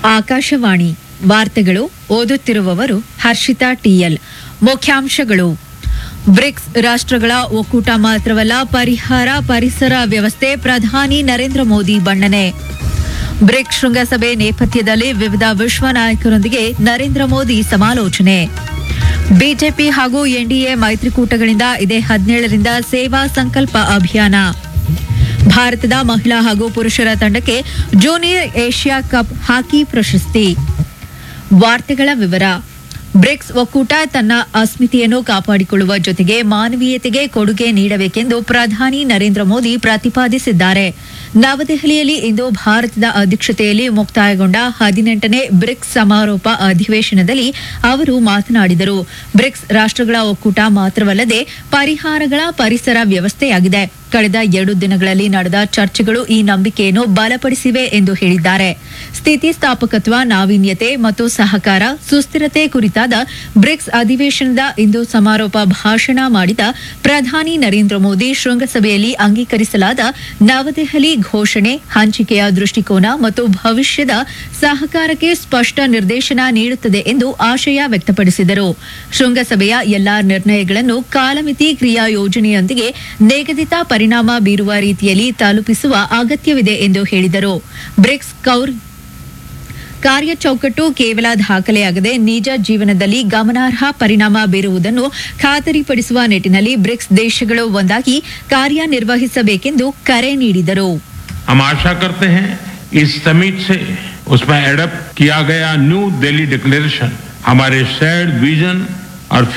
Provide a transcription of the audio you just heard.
ಆಕಾಶವಾಣಿ ವಾರ್ತೆಗಳು ಓದುತ್ತಿರುವವರು ಹರ್ಷಿತಾ ಟಿಎಲ್ ಮುಖ್ಯಾಂಶಗಳು ಬ್ರಿಕ್ಸ್ ರಾಷ್ಟ್ರಗಳ ಒಕ್ಕೂಟ ಮಾತ್ರವಲ್ಲ ಪರಿಹಾರ ಪರಿಸರ ವ್ಯವಸ್ಥೆ ಪ್ರಧಾನಿ ನರೇಂದ್ರ ಮೋದಿ ಬಣ್ಣನೆ ಬ್ರಿಕ್ಸ್ ಶೃಂಗಸಭೆ ನೇಪಥ್ಯದಲ್ಲಿ ವಿವಿಧ ವಿಶ್ವ ನಾಯಕರೊಂದಿಗೆ ನರೇಂದ್ರ ಮೋದಿ ಸಮಾಲೋಚನೆ ಬಿಜೆಪಿ ಹಾಗೂ ಎನ್ಡಿಎ ಮೈತ್ರಿಕೂಟಗಳಿಂದ ಇದೇ ಹದಿನೇಳರಿಂದ ಸೇವಾ ಸಂಕಲ್ಪ ಅಭಿಯಾನ ಭಾರತದ ಮಹಿಳಾ ಹಾಗೂ ಪುರುಷರ ತಂಡಕ್ಕೆ ಜೂನಿಯರ್ ಏಷ್ಯಾ ಕಪ್ ಹಾಕಿ ಪ್ರಶಸ್ತಿ ವಾರ್ತೆಗಳ ವಿವರ ಬ್ರಿಕ್ಸ್ ಒಕ್ಕೂಟ ತನ್ನ ಅಸ್ಮಿತೆಯನ್ನು ಕಾಪಾಡಿಕೊಳ್ಳುವ ಜೊತೆಗೆ ಮಾನವೀಯತೆಗೆ ಕೊಡುಗೆ ನೀಡಬೇಕೆಂದು ಪ್ರಧಾನಿ ನರೇಂದ್ರ ಮೋದಿ ಪ್ರತಿಪಾದಿಸಿದ್ದಾರೆ ನವದೆಹಲಿಯಲ್ಲಿ ಇಂದು ಭಾರತದ ಅಧ್ಯಕ್ಷತೆಯಲ್ಲಿ ಮುಕ್ತಾಯಗೊಂಡ ಹದಿನೆಂಟನೇ ಬ್ರಿಕ್ಸ್ ಸಮಾರೋಪ ಅಧಿವೇಶನದಲ್ಲಿ ಅವರು ಮಾತನಾಡಿದರು ಬ್ರಿಕ್ಸ್ ರಾಷ್ಟ್ರಗಳ ಒಕ್ಕೂಟ ಮಾತ್ರವಲ್ಲದೆ ಪರಿಹಾರಗಳ ಪರಿಸರ ವ್ಯವಸ್ಥೆಯಾಗಿದೆ ಕಳೆದ ಎರಡು ದಿನಗಳಲ್ಲಿ ನಡೆದ ಚರ್ಚೆಗಳು ಈ ನಂಬಿಕೆಯನ್ನು ಬಲಪಡಿಸಿವೆ ಎಂದು ಹೇಳಿದ್ದಾರೆ ಸ್ಥಿತಿಸ್ಥಾಪಕತ್ವ ನಾವೀನ್ಯತೆ ಮತ್ತು ಸಹಕಾರ ಸುಸ್ಥಿರತೆ ಕುರಿತಾದ ಬ್ರಿಕ್ಸ್ ಅಧಿವೇಶನದ ಇಂದು ಸಮಾರೋಪ ಭಾಷಣ ಮಾಡಿದ ಪ್ರಧಾನಿ ನರೇಂದ್ರ ಮೋದಿ ಶೃಂಗಸಭೆಯಲ್ಲಿ ಅಂಗೀಕರಿಸಲಾದ ನವದೆಹಲಿ ಘೋಷಣೆ ಹಂಚಿಕೆಯ ದೃಷ್ಟಿಕೋನ ಮತ್ತು ಭವಿಷ್ಯದ ಸಹಕಾರಕ್ಕೆ ಸ್ಪಷ್ಟ ನಿರ್ದೇಶನ ನೀಡುತ್ತದೆ ಎಂದು ಆಶಯ ವ್ಯಕ್ತಪಡಿಸಿದರು ಶೃಂಗಸಭೆಯ ಎಲ್ಲಾ ನಿರ್ಣಯಗಳನ್ನು ಕಾಲಮಿತಿ ಕ್ರಿಯಾ ಯೋಜನೆಯೊಂದಿಗೆ ನಿಗದಿತ ಪರಿಣಾಮ ಬೀರುವ ರೀತಿಯಲ್ಲಿ ತಲುಪಿಸುವ ಅಗತ್ಯವಿದೆ ಎಂದು ಹೇಳಿದರು ಬ್ರಿಕ್ಸ್ ಕೌರ್ ಕಾರ್ಯಚೌಕಟ್ಟು ಕೇವಲ ದಾಖಲೆಯಾಗದೆ ನಿಜ ಜೀವನದಲ್ಲಿ ಗಮನಾರ್ಹ ಪರಿಣಾಮ ಬೀರುವುದನ್ನು ಖಾತರಿಪಡಿಸುವ ನಿಟ್ಟಿನಲ್ಲಿ ಬ್ರಿಕ್ಸ್ ದೇಶಗಳು ಒಂದಾಗಿ ಕಾರ್ಯನಿರ್ವಹಿಸಬೇಕೆಂದು ಕರೆ ನೀಡಿದರು हम आशा करते हैं इस समिट से उसमें एडप्ट किया गया न्यू दिल्ली डिक्लेरेशन हमारे शेयर्ड विजन और